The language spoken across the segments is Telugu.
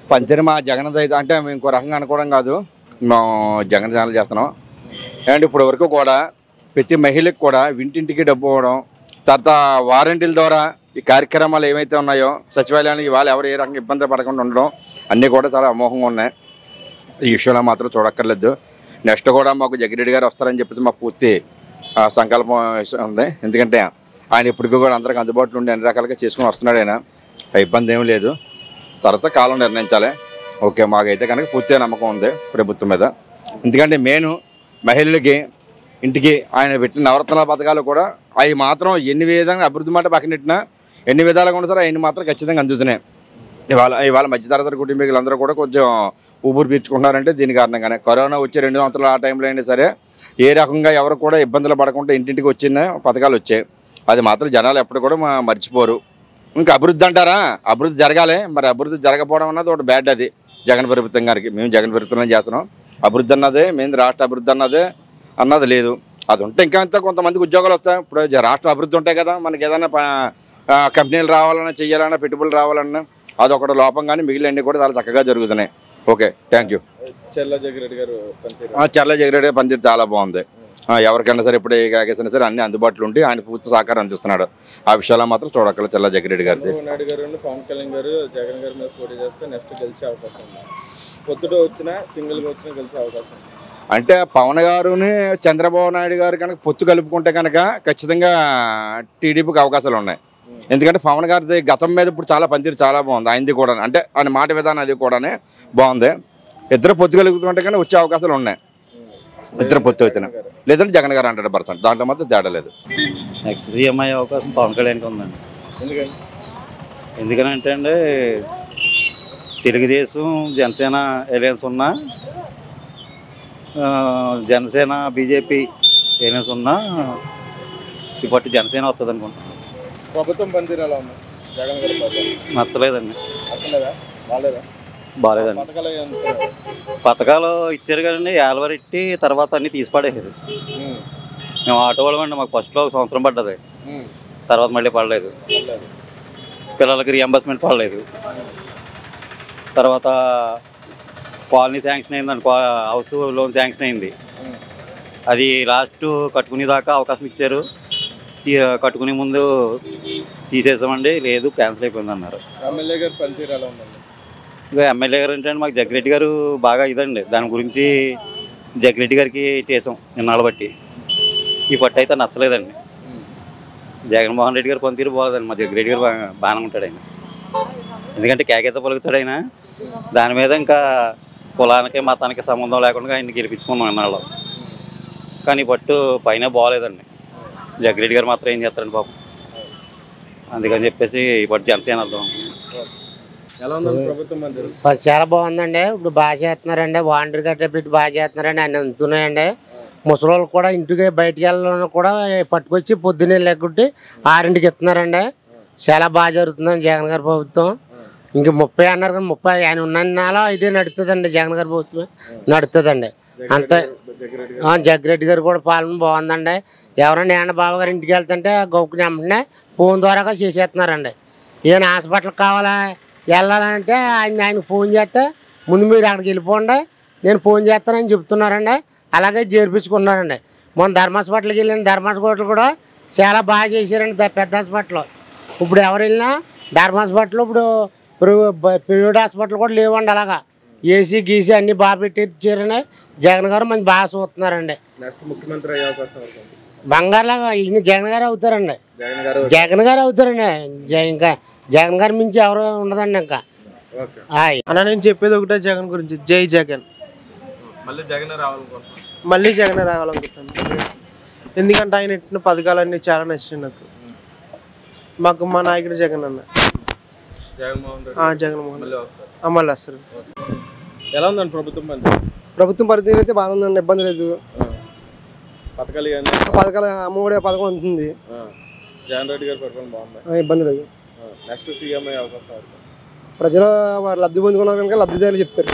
పంచర్ మా జగన్ అయితే అంటే మేము ఇంకో రకంగా అనుకోవడం కాదు మేము జగన్ ఛానల్ చేస్తున్నాం అండ్ ఇప్పటి వరకు కూడా ప్రతి మహిళకి కూడా ఇంటింటికి డబ్బు ఇవ్వడం తర్వాత వారంటీల ద్వారా ఈ కార్యక్రమాలు ఏమైతే ఉన్నాయో సచివాలయానికి ఇవాళ ఎవరు ఏ రకంగా ఇబ్బంది పడకుండా ఉండడం అన్నీ కూడా చాలా అమోఘంగా ఉన్నాయి ఈ విషయంలో మాత్రం చూడక్కర్లేదు నెక్స్ట్ కూడా మాకు జగిరెడ్డి గారు వస్తారని చెప్పేసి మా పూర్తి ఆ, సంకల్పం ఉంది ఎందుకంటే ఆయన ఇప్పటికీ కూడా అందరికి అందుబాటులో ఉండి అన్ని రకాలుగా చేసుకుని వస్తున్నాడు ఆయన ఆ ఇబ్బంది ఏమీ లేదు తర్వాత కాలం నిర్ణయించాలి ఓకే మాకైతే కనుక పూర్తిగా నమ్మకం ఉంది ప్రభుత్వం మీద ఎందుకంటే మెయిన్ మహిళలకి ఇంటికి ఆయన పెట్టిన నవరత్నాల పథకాలు కూడా అవి మాత్రం ఎన్ని విధంగా అభివృద్ధి మాట పక్కన పెట్టినా ఎన్ని విధాలుగా ఉంటారో అవన్నీ మాత్రం ఖచ్చితంగా అందుతున్నాయి ఇవాళ ఇవాళ మధ్యతరగతి కుటుంబీకులందరూ కూడా కొంచెం ఊపిరి పీల్చుకుంటున్నారంటే దీని కారణంగానే కరోనా వచ్చే రెండు సంవత్సరాలు ఆ టైంలో అయినా సరే ఏ రకంగా ఎవరు కూడా ఇబ్బందులు పడకుండా ఇంటింటికి వచ్చిన పథకాలు వచ్చాయి అది మాత్రం జనాలు ఎప్పుడు కూడా మా- మర్చిపోరు ఇంకా అభివృద్ధి అంటారా అభివృద్ధి జరగాలి మరి అభివృద్ధి జరగకపోవడం అన్నది ఒకటి బ్యాడ్ అది జగన్ ప్రభుత్వం గారికి మేము జగన్ ప్రభుత్వం చేస్తున్నాం అభివృద్ధి అన్నదే మేము రాష్ట్ర అభివృద్ధి అన్నదే అన్నది లేదు అది ఉంటే ఇంకా అంతా కొంతమందికి ఉద్యోగాలు వస్తాయి ఇప్పుడు జ- రాష్ట్ర అభివృద్ధి ఉంటాయి కదా మనకి ఏదైనా ప- ఆ, కంపెనీలు రావాలన్నా చెయ్యాలన్నా పెట్టుబడులు రావాలన్నా అదొకటి లోపం కానీ మిగిలినవి కూడా చాలా చక్కగా జరుగుతున్నాయి ఓకే థ్యాంక్ యూ చెల్ల జగిరెడ్డి గారు పనితీరు చల్ల జగరెడ్డి పనితీరు చాలా బాగుంది ఆ, ఎవరికైనా సరే ఇప్పుడు ఏ కాకేసినా సరే అన్ని అందుబాటులో ఉండి ఆయన పూర్తి సహకారం అందిస్తున్నాడు ఆ విషయాల్లో మాత్రం చూడక్కల చల్ల జగిరెడ్డి గారిది చంద్రబాబు నాయుడు గారు పవన్ కళ్యాణ్ గారు జగన్ గారి మీద పోటీ చేస్తే నెక్స్ట్ గెలిచే అవకాశం ఉంది పొత్తుడు వచ్చినా సింగిల్ గా వచ్చినా గెలిచే అవకాశం ఉంది అంటే పవన్ గారుని చంద్రబాబు నాయుడు గారు కనుక పొత్తు కలుపుకుంటే కనుక ఖచ్చితంగా టీడీపీకి అవకాశాలు ఉన్నాయి ఎందుకంటే పవన్ గారిది గతం మీద ఇప్పుడు చాలా పనితీరు చాలా బాగుంది ఆయనది కూడా అంటే ఆయన మాట విధానం అది కూడానే బాగుంది ఇద్దరు పొత్తు కలుపుకుంటే కానీ వచ్చే అవకాశాలు ఉన్నాయి ఇద్దరు పొత్తు అవుతున్నాయి లేదంటే జగన్ గారు హండ్రెడ్ పర్సెంట్ దాంట్లో మాత్రం తేడా లేదు నెక్స్ట్ సీఎం అయ్యే అవకాశం పవన్ కళ్యాణ్కి ఉందండి ఎందుకని ఎందుకనంటే అండి తెలుగుదేశం జనసేన ఎలయన్స్ ఉన్నా ఆ, జనసేన బీజేపీ ఎలయన్స్ ఉన్నా ఇప్పటి జనసేన వస్తుంది అనుకుంటున్నాను ప్రభుత్వం పనితీరు ఎలా ఉంది జగన్ గారి ప్రభుత్వం నచ్చలేదండి అసలేదా బాగాలేదా బాగాలేదండి పథకాలు అవి అందుతున్నాయా? పథకాలు ఇచ్చారు కదండి ఏలవరెట్టి తర్వాత అన్నీ తీసిపడేసారు ఉమ్, మేము ఆటో వాళ్ళమండి మాకు ఫస్ట్లో ఒక సంవత్సరం పడ్డది ఉమ్, తర్వాత మళ్ళీ పడలేదు పర్లేదు. పిల్లలకి రియంబర్స్మెంట్ పడలేదు తర్వాత కాలనీ శాంక్షన్ అయిందండి కా- హౌస్ లోన్ శాంక్షన్ అయింది ఉమ్, అది లాస్ట్ కట్టుకునే దాకా అవకాశం ఇచ్చారు తీ- కట్టుకునే ముందు తీసేసామండి లేదు క్యాన్సిల్ అయిపోయింది అన్నారు ఎమ్మెల్యే గారి పనితీరు ఎలా ఉందండి ఇక ఎమ్మెల్యే గారు అంటే మాకు జగ్రెడ్డి గారు బాగా ఇదండి దాని గురించి జగ్రెడ్డి గారికి చేసాం ఇన్నాళ్ళు బట్టి ఈ పట్టు అయితే నచ్చలేదండి ఉమ్, జగన్మోహన్ రెడ్డి గారు పనితీరు బాగోదండి మా జగ్రెడ్డి గారు బాగా బాగానే ఉంటాడు ఆయన ఎందుకంటే కేకేత పలుకుతాడు ఆయన దాని మీద ఇంకా కులానికి మతానికి సంబంధం లేకుండా ఆయన గెలిపించుకున్నాం ఇన్నాళ్ళు కానీ ఈ పట్టు పైన బాగోలేదండి జగ్రెడ్డి గారు మాత్రం ఏం చేస్తారండి పాపం అందుకని చెప్పేసి ఈ పట్టు జనసేన వద్దాం ఎలా ఉందండి ప్రభుత్వం పనితీరు ప- చాలా బాగుందండి ఇప్పుడు బాగా చేస్తున్నారండి వాండర్ గట్ట పెట్టి బాగా చేస్తున్నారండి అన్ని అందుతున్నాయండి ముసలోళ్ళు కూడా ఇంటికి బయటికి వెళ్ళాలని కూడా పట్టుకొచ్చి పొద్దున్నే లెక్కుంటే ఆరింటికి ఇస్తున్నారండి చాలా బాగా జరుగుతుందండి జగన్ గారి ప్రభుత్వం ఇంక ముప్పై అన్నారు కానీ ముప్పై ఆయన ఉన్న నాలో ఇదే నడుతుందండి జగన్ గారి ప్రభుత్వం నడుతుందండి అంతే జగిరెడ్డి ఆ, జగ్గిరెడ్డి గారు కూడా పాలన బాగుందండి ఎవరైనా ఏమన్నా బాబు గారు ఇంటికి వెళ్తుంటే గౌకుని వెంటనే ఫోన్ ద్వారాగా చేసేస్తున్నారండి ఈయన హాస్పిటల్కి కావాలా వెళ్ళాలంటే ఆయన ఆయన ఫోన్ చేస్తే ముందు మీరు అక్కడికి వెళ్ళిపోండి నేను ఫోన్ చేస్తానని చెప్తున్నారండి అలాగే చేర్పించుకున్నారండి మొన్న ధర్మ హాస్పిటల్కి వెళ్ళిన ధర్మ హాస్పిటల్ కూడా చాలా బాగా చేశారండి ద- పెద్ద హాస్పిటల్ ఇప్పుడు ఎవరు వెళ్ళినా ధర్మ హాస్పిటల్ ఇప్పుడు ప్రైవే- ప్రైవేట్ హాస్పిటల్ కూడా లేవండి అలాగా ఏసీ గీసీ అన్నీ బాగా పెట్టించారని జగన్ గారు మంచి బాగా చూస్తున్నారండి నెక్స్ట్ ముఖ్యమంత్రి అయ్యే అవకాశం ఉంది బంగారులాగా ఈయన జగన్ గారు అవుతారండి జగన్ గారు జగన్ గారు అవుతారండి జ- ఇంకా జగన్ గారి మించి ఎవరు ఉండదండి ఇంకా ఓకే ఆయ్ అన్న నేను చెప్పేది ఒకటే జగన్ గురించి జై జగన్ మళ్ళీ జగన్ రావాలనుకుంటున్నాను మళ్ళీ జగన్ రావాలనుకుంటున్నాను ఎందుకంటే ఆయన ఇట్టిన పథకాలన్నీ చాలా నచ్చాయి నాకు మాకు మా నాయకుడు జగన్ అన్న జగన్మోహన్ రెడ్డి ఆ, జగన్మోహన్ మళ్ళీ వస్తారు ఆ, మళ్ళీ వస్తారు ఎలా ఉందండి ప్రభుత్వం పనితీరు ప్రభుత్వం పరిస్థితి అయితే బాగానే ఉందండి ఇబ్బంది లేదు ఆ. పథకాలు ఇవన్నీ పథకాలు అమ్మఒడి పథకం ఉంటుంది ఆ. జగన్ రెడ్డి గారి పరిపాలన బాగుంది ఆ, ఇబ్బంది లేదు నెక్స్ట్ సీఎం అయ్యే అవకాశం ఉంది. ప్రజలు వారు లబ్ధి పొందుకున్నారు కనుక లబ్ధిదారులు చెప్తారు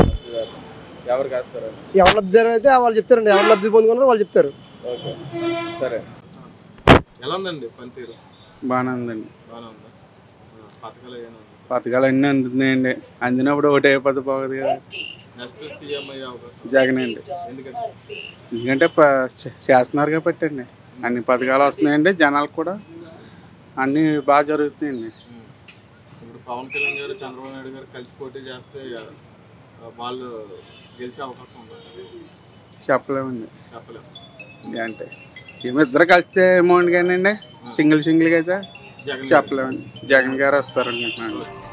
ఎవరు కాస్తారు ఎవరు లబ్ధిదారు అయితే వాళ్ళు చెప్తారండి ఎవరు లబ్ధి పొందుకున్నారో వాళ్ళు చెప్తారు ఓకే సరే ఎలా ఉందండి పనితీరు బాగానే ఉందండి బాగానే ఉందా ఆ, పథకాలు ఏమైనా ఉంది పథకాలు అన్నీ అందుతున్నాయండి అందినప్పుడు ఒకటి అయిపోతే పోదు కదా నెక్స్ట్ సీఎం అయ్యే అవకాశం జగన్ అండి ఎందుకంటే ఎందుకంటే ప- చే- చేస్తున్నారు కాబట్టి అండి అన్ని పథకాలు వస్తున్నాయండి జనాలకు కూడా అన్నీ బాగా జరుగుతున్నాయండి ఇప్పుడు పవన్ కళ్యాణ్ గారు చంద్రబాబు నాయుడు గారు కలిసి పోటీ చేస్తే ఆ, వాళ్ళు గెలిచే అవకాశం ఉంది చెప్పలేమండి చెప్పలేము అంటే ఏమో ఇద్దరు కలిస్తే అమౌంట్ కానీ అండి సింగిల్ సింగిల్గా అయితే జగన్ చెప్పలేమండి జగన్ గారు వస్తారు అనుకుంటున్నాను